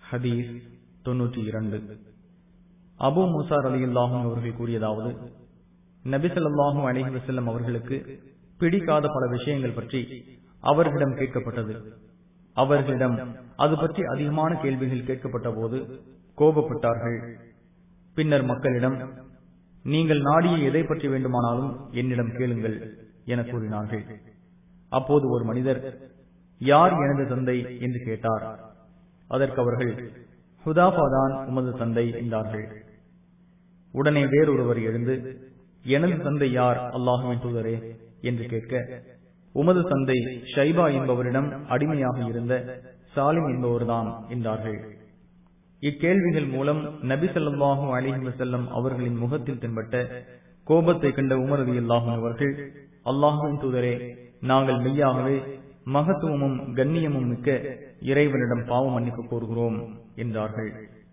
ஹதீஸ் தொன்னூற்றி இரண்டு அபு முசார் அலி அல்லாஹும் அவர்கள் கூறியதாவது நபிசல்லாஹும் அலிஹி வசல்லம் அவர்களுக்கு பிடிக்காத பல விஷயங்கள் பற்றி அவர்களிடம் கேட்கப்பட்டது அவர்களிடம் அது பற்றி அதிகமான கேள்விகள் கேட்கப்பட்ட போது கோபப்பட்டார்கள் பின்னர் மக்களிடம் நீங்கள் நாடிய எதை பற்றி வேண்டுமானாலும் என்னிடம் கேளுங்கள் என கூறினார்கள் அப்போது ஒரு மனிதர் யார் எனது தந்தை என்று கேட்டார் அதற்கு அவர்கள் ஹுதாஃபாதான் உமது தந்தை என்றார்கள் உடனே வேறொருவர் எழுந்து எனது தந்தை யார் அல்லாஹுவின் தூதரே என்று கேட்க உமது தந்தை ஷைபா என்பவரிடம் அடிமையாக இருந்த சாலிம் என்பவர்தான் என்றார்கள் இக்கேள்விகள் மூலம் நபி சொல்லாஹும் அலிஹி வசல்லம் அவர்களின் முகத்தில் தென்பட்ட கோபத்தை கண்ட உமரது அல்லாஹும் அவர்கள் அல்லாஹுவின் தூதரே நாங்கள் மெய்யாகவே மகத்துவமும் கண்ணியமும் மிக்க இறைவனிடம் பாவ மன்னிப்பு கோருகிறோம் என்றார்கள்